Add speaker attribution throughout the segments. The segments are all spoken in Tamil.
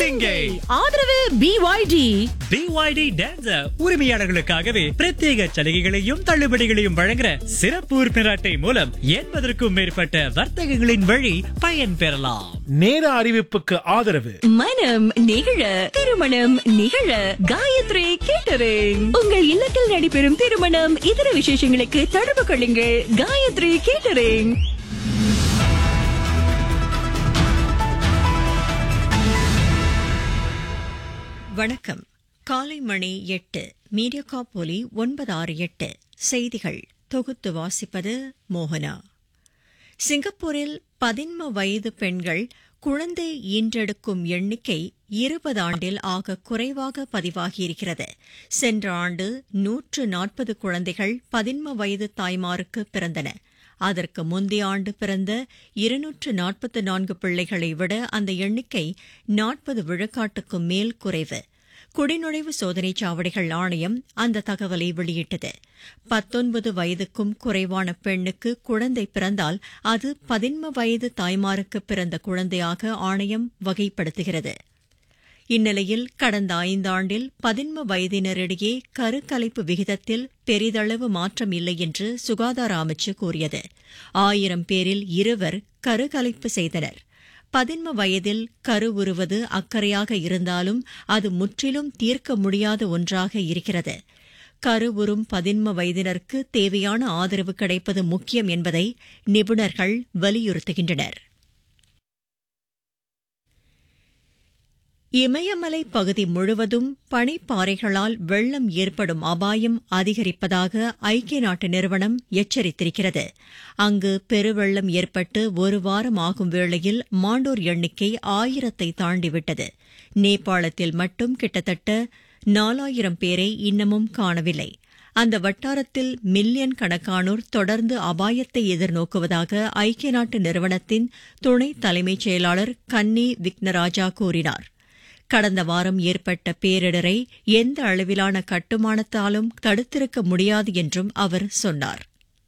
Speaker 1: சிங்கை
Speaker 2: ஆதரவு பிஒய்டி
Speaker 1: பிஒய்டி டான்சர் உரிமையாளர்களுக்காகவே பிரத்யேக சலுகைகளையும் தள்ளுபடிகளையும் வழங்குற சிறப்பு உறுப்பினர் அட்டை மூலம் எண்பதற்கும் மேற்பட்ட வர்த்தகங்களின் வழி பயன் பெறலாம்
Speaker 3: நேர அறிவிப்புக்கு ஆதரவு
Speaker 2: மனம் நிகழ திருமணம் நிகழ காயத்ரி கேட்டரிங் உங்கள் இல்லத்தில் நடைபெறும் திருமணம் இதர விசேஷங்களுக்கு தொடர்பு கொள்ளுங்கள் காயத்ரி கேட்டரிங் வணக்கம் காலை மணி எட்டு மீடியா ஒலி ஒன்பது ஆறு எட்டு செய்திகள் தொகுத்து வாசிப்பது மோகனா சிங்கப்பூரில் பதின்ம வயது பெண்கள் குழந்தை ஈன்றெடுக்கும் எண்ணிக்கை இருபது ஆண்டில் ஆக குறைவாக பதிவாகியிருக்கிறது சென்ற ஆண்டு நூற்று நாற்பது குழந்தைகள் பதின்ம வயது தாய்மாருக்கு பிறந்தன அதற்கு முந்தைய ஆண்டு பிறந்த இருநூற்று நாற்பத்து நான்கு பிள்ளைகளை விட அந்த எண்ணிக்கை நாற்பது விழுக்காட்டுக்கும் மேல் குறைவு குடிநுழைவு சோதனைச் சாவடிகள் ஆணையம் அந்த தகவலை வெளியிட்டது பத்தொன்பது வயதுக்கும் குறைவான பெண்ணுக்கு குழந்தை பிறந்தால் அது பதின்ம வயது தாய்மாருக்கு பிறந்த குழந்தையாக ஆணையம் வகைப்படுத்துகிறது இந்நிலையில் கடந்த ஐந்தாண்டில் பதின்ம வயதினரிடையே கருக்கலைப்பு விகிதத்தில் பெரிதளவு மாற்றம் இல்லை என்று சுகாதார அமைச்சு கூறியது ஆயிரம் பேரில் இருவர் கருக்கலைப்பு செய்தனர் பதின்ம வயதில் கரு உருவது அக்கறையாக இருந்தாலும் அது முற்றிலும் தீர்க்க முடியாத ஒன்றாக இருக்கிறது கரு உறும் பதின்ம வயதினருக்கு தேவையான ஆதரவு கிடைப்பது முக்கியம் என்பதை நிபுணர்கள் வலியுறுத்துகின்றனர் இமயமலை பகுதி முழுவதும் பனிப்பாறைகளால் வெள்ளம் ஏற்படும் அபாயம் அதிகரிப்பதாக ஐக்கிய நாட்டு நிறுவனம் எச்சரித்திருக்கிறது அங்கு பெருவெள்ளம் ஏற்பட்டு ஒரு வாரம் ஆகும் வேளையில் மாண்டோர் எண்ணிக்கை ஆயிரத்தை தாண்டிவிட்டது நேபாளத்தில் மட்டும் கிட்டத்தட்ட நாலாயிரம் பேரை இன்னமும் காணவில்லை அந்த வட்டாரத்தில் மில்லியன் கணக்கானோர் தொடர்ந்து அபாயத்தை எதிர்நோக்குவதாக ஐக்கிய நாட்டு நிறுவனத்தின் துணை தலைமைச் செயலாளர் கன்னி விக்னராஜா கூறினார் கடந்த வாரம் ஏற்பட்ட பேரிடரை எந்த அளவிலான கட்டுமானத்தாலும் தடுத்திருக்க முடியாது என்றும் அவர் சொன்னார்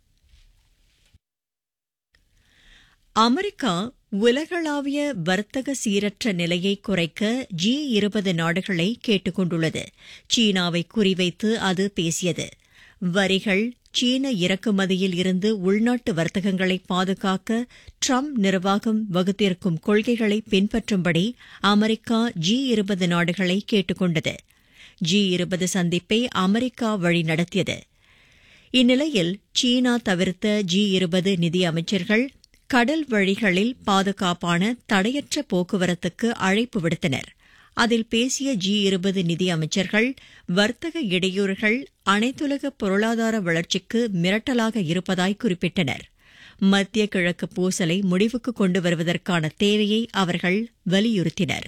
Speaker 2: அமெரிக்கா உலகளாவிய வர்த்தக சீரற்ற நிலையை குறைக்க ஜி இருபது நாடுகளை கேட்டுக் கொண்டுள்ளது சீனாவை குறிவைத்து அது பேசியது வரிகள் சீன இறக்குமதியில் இருந்து உள்நாட்டு வர்த்தகங்களை பாதுகாக்க ட்ரம்ப் நிர்வாகம் வகுத்திருக்கும் கொள்கைகளை பின்பற்றும்படி அமெரிக்கா ஜி இருபது நாடுகளை கேட்டுக் கொண்டது ஜி இருபது சந்திப்பை அமெரிக்கா வழிநடத்தியது இந்நிலையில் சீனா தவிர்த்த ஜி இருபது நிதி அமைச்சர்கள் கடல் வழிகளில் பாதுகாப்பான தடையற்ற போக்குவரத்துக்கு அழைப்பு விடுத்தனர் அதில் பேசிய ஜி இருபது நிதி அமைச்சர்கள் வர்த்தக இடையூறுகள் அனைத்துலக பொருளாதார வளர்ச்சிக்கு மிரட்டலாக இருப்பதாய் குறிப்பிட்டனர் மத்திய கிழக்கு பூசலை முடிவுக்கு கொண்டு வருவதற்கான தேவையை அவர்கள் வலியுறுத்தினர்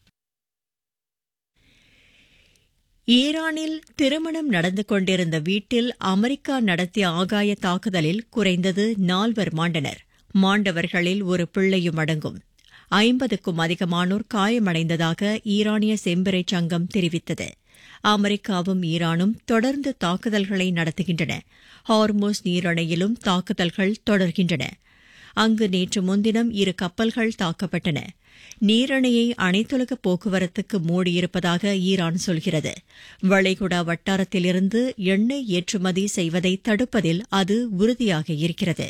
Speaker 2: ஈரானில் திருமணம் நடந்து கொண்டிருந்த வீட்டில் அமெரிக்கா நடத்திய ஆகாய தாக்குதலில் குறைந்தது நால்வர் மாண்டனர் மாண்டவர்களில் ஒரு பிள்ளையும் அடங்கும் ஐம்பதுக்கும் அதிகமானோர் காயமடைந்ததாக ஈரானிய செம்பிறை சங்கம் தெரிவித்தது அமெரிக்காவும் ஈரானும் தொடர்ந்து தாக்குதல்களை நடத்துகின்றன ஹார்மோஸ் நீரணையிலும் தாக்குதல்கள் தொடர்கின்றன அங்கு நேற்று முன்தினம் இரு கப்பல்கள் தாக்கப்பட்டன நீரணையை அனைத்துலக போக்குவரத்துக்கு மூடியிருப்பதாக ஈரான் சொல்கிறது வளைகுடா வட்டாரத்திலிருந்து எண்ணெய் ஏற்றுமதி செய்வதை தடுப்பதில் அது உறுதியாக இருக்கிறது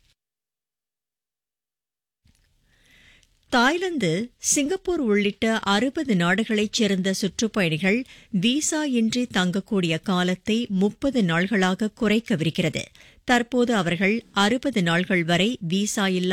Speaker 2: தாய்லாந்து சிங்கப்பூர் உள்ளிட்ட அறுபது நாடுகளைச் சேர்ந்த சுற்றுப்பயணிகள் விசா இன்றி தங்கக்கூடிய காலத்தை முப்பது நாள்களாக குறைக்கவிருக்கிறது தற்போது அவர்கள் அறுபது நாள்கள் வரை விசா இல்லா